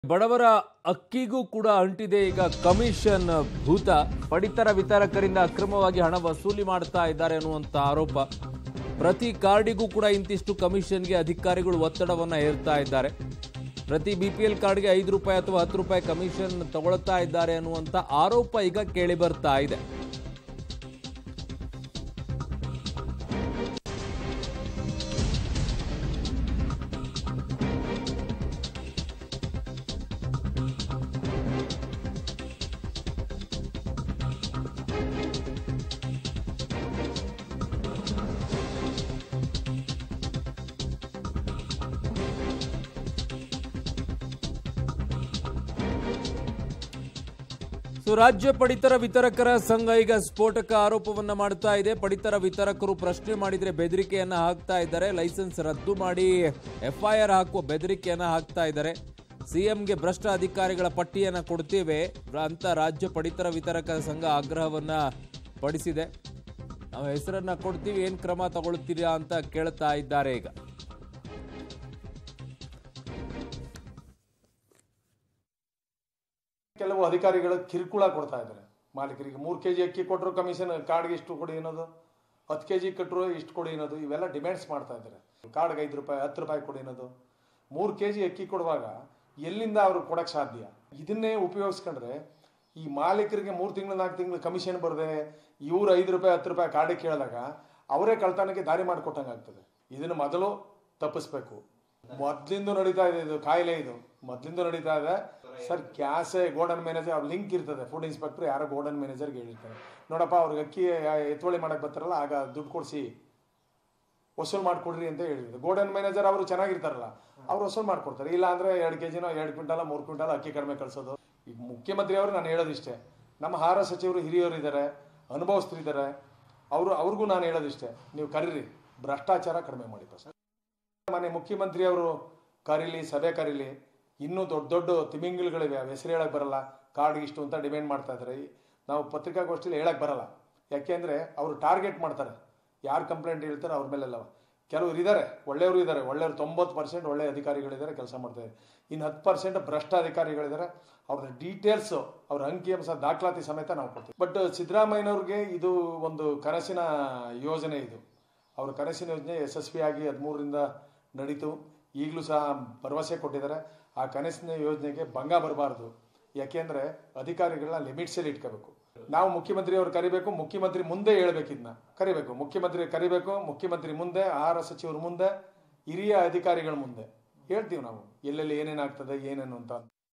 ಬಡವರ ಅಕ್ಕಿಗೂ ಕೂಡ ಅಂಟಿದೆ ಈಗ ಕಮಿಷನ್ ಭೂತ ಪಡಿತರ ವಿತರಕರಿಂದ ಅಕ್ರಮವಾಗಿ ಹಣ ವಸೂಲಿ ಮಾಡ್ತಾ ಇದ್ದಾರೆ ಅನ್ನುವಂಥ ಆರೋಪ ಪ್ರತಿ ಕಾರ್ಡಿಗೂ ಕೂಡ ಇಂತಿಷ್ಟು ಕಮಿಷನ್ಗೆ ಅಧಿಕಾರಿಗಳು ಒತ್ತಡವನ್ನ ಹೇರ್ತಾ ಇದ್ದಾರೆ ಪ್ರತಿ ಬಿ ಪಿ ಎಲ್ ಕಾರ್ಡ್ಗೆ ಐದು ರೂಪಾಯಿ ಅಥವಾ ಹತ್ತು ರೂಪಾಯಿ ಕಮಿಷನ್ ತಗೊಳ್ತಾ ಇದ್ದಾರೆ ಅನ್ನುವಂಥ ಆರೋಪ ಈಗ ಕೇಳಿ ಬರ್ತಾ ಇದೆ ಸೊ ರಾಜ್ಯ ಪಡಿತರ ವಿತರಕರ ಸಂಘ ಈಗ ಸ್ಫೋಟಕ ಆರೋಪವನ್ನ ಮಾಡ್ತಾ ಇದೆ ಪಡಿತರ ವಿತರಕರು ಪ್ರಶ್ನೆ ಮಾಡಿದ್ರೆ ಬೆದರಿಕೆಯನ್ನ ಹಾಕ್ತಾ ಇದ್ದಾರೆ ಲೈಸೆನ್ಸ್ ರದ್ದು ಮಾಡಿ ಎಫ್ಐಆರ್ ಹಾಕುವ ಬೆದರಿಕೆಯನ್ನ ಹಾಕ್ತಾ ಇದ್ದಾರೆ ಸಿಎಂಗೆ ಭ್ರಷ್ಟ ಅಧಿಕಾರಿಗಳ ಪಟ್ಟಿಯನ್ನ ಕೊಡ್ತೇವೆ ಅಂತ ರಾಜ್ಯ ಪಡಿತರ ವಿತರಕರ ಸಂಘ ಆಗ್ರಹವನ್ನ ಪಡಿಸಿದೆ ನಾವು ಹೆಸರನ್ನ ಕೊಡ್ತೀವಿ ಏನ್ ಕ್ರಮ ತಗೊಳ್ತೀರಾ ಅಂತ ಕೇಳ್ತಾ ಇದ್ದಾರೆ ಈಗ ಕೆಲವು ಅಧಿಕಾರಿಗಳು ಕಿರುಕುಳ ಕೊಡ್ತಾ ಇದ್ದಾರೆ ಮಾಲೀಕರಿಗೆ ಮೂರು ಕೆ ಜಿ ಅಕ್ಕಿ ಕೊಟ್ಟರು ಕಮಿಷನ್ ಕಾರ್ಡ್ಗೆ ಇಷ್ಟು ಕೊಡಿ ಅನ್ನೋದು ಹತ್ತು ಕೆ ಜಿ ಕಟ್ಟರು ಇಷ್ಟು ಕೊಡಿ ಅನ್ನೋದು ಇವೆಲ್ಲ ಡಿಮ್ಯಾಂಡ್ಸ್ ಮಾಡ್ತಾ ಇದ್ದಾರೆ ಕಾರ್ಡ್ಗೆ ಐದು ರೂಪಾಯಿ ಹತ್ತು ರೂಪಾಯಿ ಕೊಡಿ ಅನ್ನೋದು ಮೂರು ಕೆ ಜಿ ಅಕ್ಕಿ ಕೊಡುವಾಗ ಎಲ್ಲಿಂದ ಅವರು ಕೊಡಕ್ಕೆ ಸಾಧ್ಯ ಇದನ್ನೇ ಉಪಯೋಗಿಸ್ಕೊಂಡ್ರೆ ಈ ಮಾಲೀಕರಿಗೆ ಮೂರು ತಿಂಗಳು ನಾಲ್ಕು ತಿಂಗಳು ಕಮಿಷನ್ ಬರದೆ ಇವ್ರು ಐದು ರೂಪಾಯಿ ಹತ್ತು ರೂಪಾಯಿ ಕಾರ್ಡಿಗೆ ಕೇಳಿದಾಗ ಅವರೇ ಕಳ್ತನಕ್ಕೆ ದಾರಿ ಮಾಡಿಕೊಟ್ಟಂಗೆ ಆಗ್ತದೆ ಇದನ್ನು ಮೊದಲು ತಪ್ಪಿಸ್ಬೇಕು ಮೊದ್ಲಿಂದ ನಡೀತಾ ಇದೆ ಇದು ಕಾಯಿಲೆ ಇದು ಮೊದ್ಲಿಂದ ನಡೀತಾ ಇದೆ ಸರ್ ಗ್ಯಾಸ್ ಗೋಡನ್ ಮ್ಯಾನೇಜರ್ ಅವ್ರ ಲಿಂಕ್ ಇರ್ತದೆ ಫುಡ್ ಇನ್ಸ್ಪೆಕ್ಟರ್ ಯಾರೋ ಗೋಡನ್ ಮ್ಯಾನೇಜರ್ಗೆ ಹೇಳಿರ್ತಾರೆ ನೋಡಪ್ಪ ಅವ್ರಿಗೆ ಅಕ್ಕಿ ಎತ್ತುವಳಿ ಮಾಡಕ್ ಬರ್ತಾರಲ್ಲ ಆಗ ದುಡ್ಡು ಕೊಡಿಸಿ ವಸೂಲ್ ಮಾಡ್ಕೊಡ್ರಿ ಅಂತ ಹೇಳಿದ್ರು ಗೋಡನ್ ಮ್ಯಾನೇಜರ್ ಅವರು ಚೆನ್ನಾಗಿರ್ತಾರಲ್ಲ ಅವ್ರು ವಸೂಲ್ ಮಾಡ್ಕೊಡ್ತಾರೆ ಇಲ್ಲ ಅಂದ್ರೆ ಎರಡು ಕೆ ಜಿನೋ ಎರಡು ಕ್ವಿಂಟಲ ಮೂರು ಕ್ವಿಂಟಲ್ ಅಕ್ಕಿ ಕಡಿಮೆ ಕಳ್ಸೋದು ಈಗ ಮುಖ್ಯಮಂತ್ರಿ ಅವರು ನಾನು ಹೇಳೋದಿಷ್ಟೇ ನಮ್ಮ ಆಹಾರ ಸಚಿವರು ಹಿರಿಯರು ಇದ್ದಾರೆ ಅನುಭವಸ್ಥರಿದ್ದಾರೆ ಅವರು ಅವ್ರಿಗೂ ನಾನು ಹೇಳೋದಿಷ್ಟೇ ನೀವು ಕರೀರಿ ಭ್ರಷ್ಟಾಚಾರ ಕಡಿಮೆ ಮಾಡಿ ಫಸ್ಟ್ ಮನೆ ಮುಖ್ಯಮಂತ್ರಿ ಅವರು ಕರೀಲಿ ಸಭೆ ಕರೀಲಿ ಇನ್ನೂ ದೊಡ್ಡ ದೊಡ್ಡ ತಿಮಿಂಗಿಲ್ಗಳಿವೆ ಅವು ಹೆಸರು ಹೇಳಕ್ ಬರಲ್ಲ ಕಾರ್ಡ್ ಇಷ್ಟು ಅಂತ ಡಿಮ್ಯಾಂಡ್ ಮಾಡ್ತಾ ಇದ್ದಾರೆ ನಾವು ಪತ್ರಿಕಾಗೋಷ್ಠಿಲಿ ಹೇಳಕ್ ಬರಲ್ಲ ಯಾಕೆಂದ್ರೆ ಅವರು ಟಾರ್ಗೆಟ್ ಮಾಡ್ತಾರೆ ಯಾರು ಕಂಪ್ಲೇಂಟ್ ಹೇಳ್ತಾರೆ ಅವ್ರ ಮೇಲೆಲ್ಲ ಕೆಲವರು ಇದ್ದಾರೆ ಒಳ್ಳೆಯವರು ಇದ್ದಾರೆ ಒಳ್ಳೆಯವರು ತೊಂಬತ್ತು ಪರ್ಸೆಂಟ್ ಒಳ್ಳೆ ಅಧಿಕಾರಿಗಳಿದ್ದಾರೆ ಕೆಲಸ ಮಾಡ್ತಾರೆ ಇನ್ನು ಹತ್ತು ಪರ್ಸೆಂಟ್ ಭ್ರಷ್ಟ ಅಧಿಕಾರಿಗಳಿದ್ದಾರೆ ಅವ್ರ ಡೀಟೇಲ್ಸ್ ಅವ್ರ ಅಂಕಿಅಂಶ ದಾಖಲಾತಿ ಸಮೇತ ನಾವು ಕೊಡ್ತೀವಿ ಬಟ್ ಸಿದ್ದರಾಮಯ್ಯನವ್ರಿಗೆ ಇದು ಒಂದು ಕನಸಿನ ಯೋಜನೆ ಇದು ಅವ್ರ ಕನಸಿನ ಯೋಜನೆ ಯಶಸ್ವಿಯಾಗಿ ಹದಿಮೂರರಿಂದ ನಡೀತು ಈಗಲೂ ಸಹ ಭರವಸೆ ಕೊಟ್ಟಿದ್ದಾರೆ ಆ ಕನಸಿನ ಯೋಜನೆಗೆ ಭಂಗ ಬರಬಾರ್ದು ಯಾಕೆಂದ್ರೆ ಅಧಿಕಾರಿಗಳನ್ನ ಲಿಮಿಟ್ಸಲ್ಲಿ ಇಟ್ಕೋಬೇಕು ನಾವು ಮುಖ್ಯಮಂತ್ರಿ ಅವ್ರು ಕರಿಬೇಕು ಮುಖ್ಯಮಂತ್ರಿ ಮುಂದೆ ಹೇಳ್ಬೇಕು ಇದನ್ನ ಕರಿಬೇಕು ಮುಖ್ಯಮಂತ್ರಿ ಕರಿಬೇಕು ಮುಖ್ಯಮಂತ್ರಿ ಮುಂದೆ ಆಹಾರ ಸಚಿವರು ಮುಂದೆ ಹಿರಿಯ ಅಧಿಕಾರಿಗಳ ಮುಂದೆ ಹೇಳ್ತೀವಿ ನಾವು ಎಲ್ಲೆಲ್ಲಿ ಏನೇನಾಗ್ತದೆ ಏನೇನು ಅಂತ